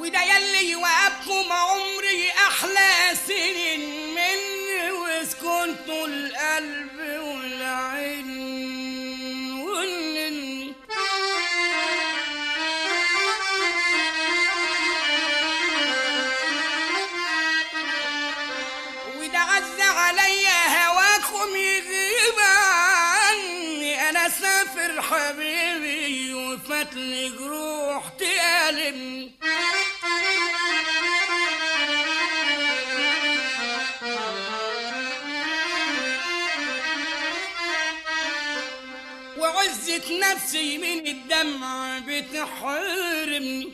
وده يلي وابكم عمري احلى سنين مني وسكنتوا القلب والعين والنني وده عز عليا هواكم يغيب عني انا سافر حبيبي وفاتلي جروح تألمني وعزة نفسي من الدمع بتحرمني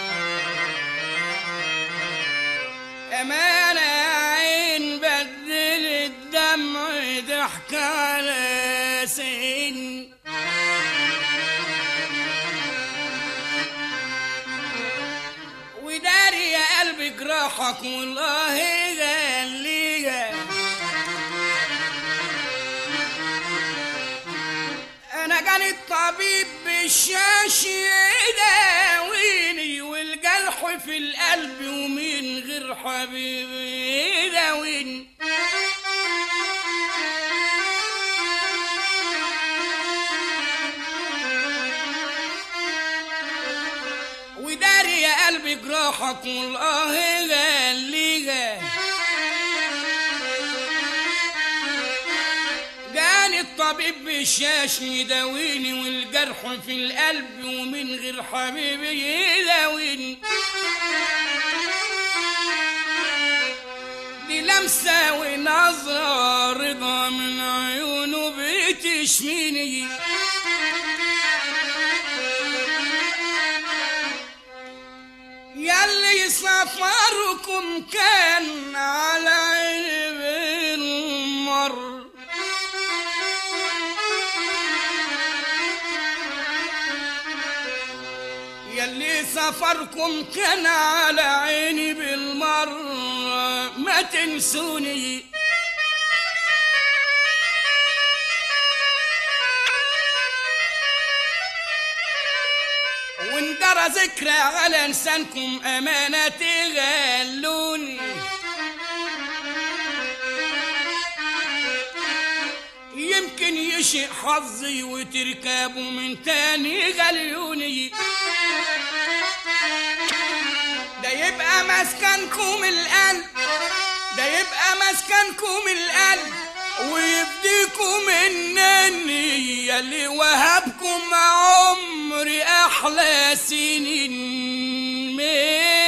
أمانة يا عين بدل الدمع ضحك على سن وداري يا قلبي جراحك والله غالية انا جاني الطبيب بالشاش يداويني والجرح في القلب ومين غير حبيبي يداويني وداري يا قلبي جراحك والله غالية جاني الطبيب بالشاش يداويني والجرح في القلب ومن غير حبيبي يداويني دي لمسة ونظرة رضا من عيونه بتشفيني يلي سفركم كان على عين المر يلي سفركم كان على عيني بالمر ما تنسوني وندرى ذكرى على لسانكم أمانة تغلوني يمكن يشق حظي وتركبوا من تاني غليوني ده يبقى مسكنكم القلب ده يبقى مسكنكم القلب ويفديكم منني يلي وهبكم عمري احلى سنين من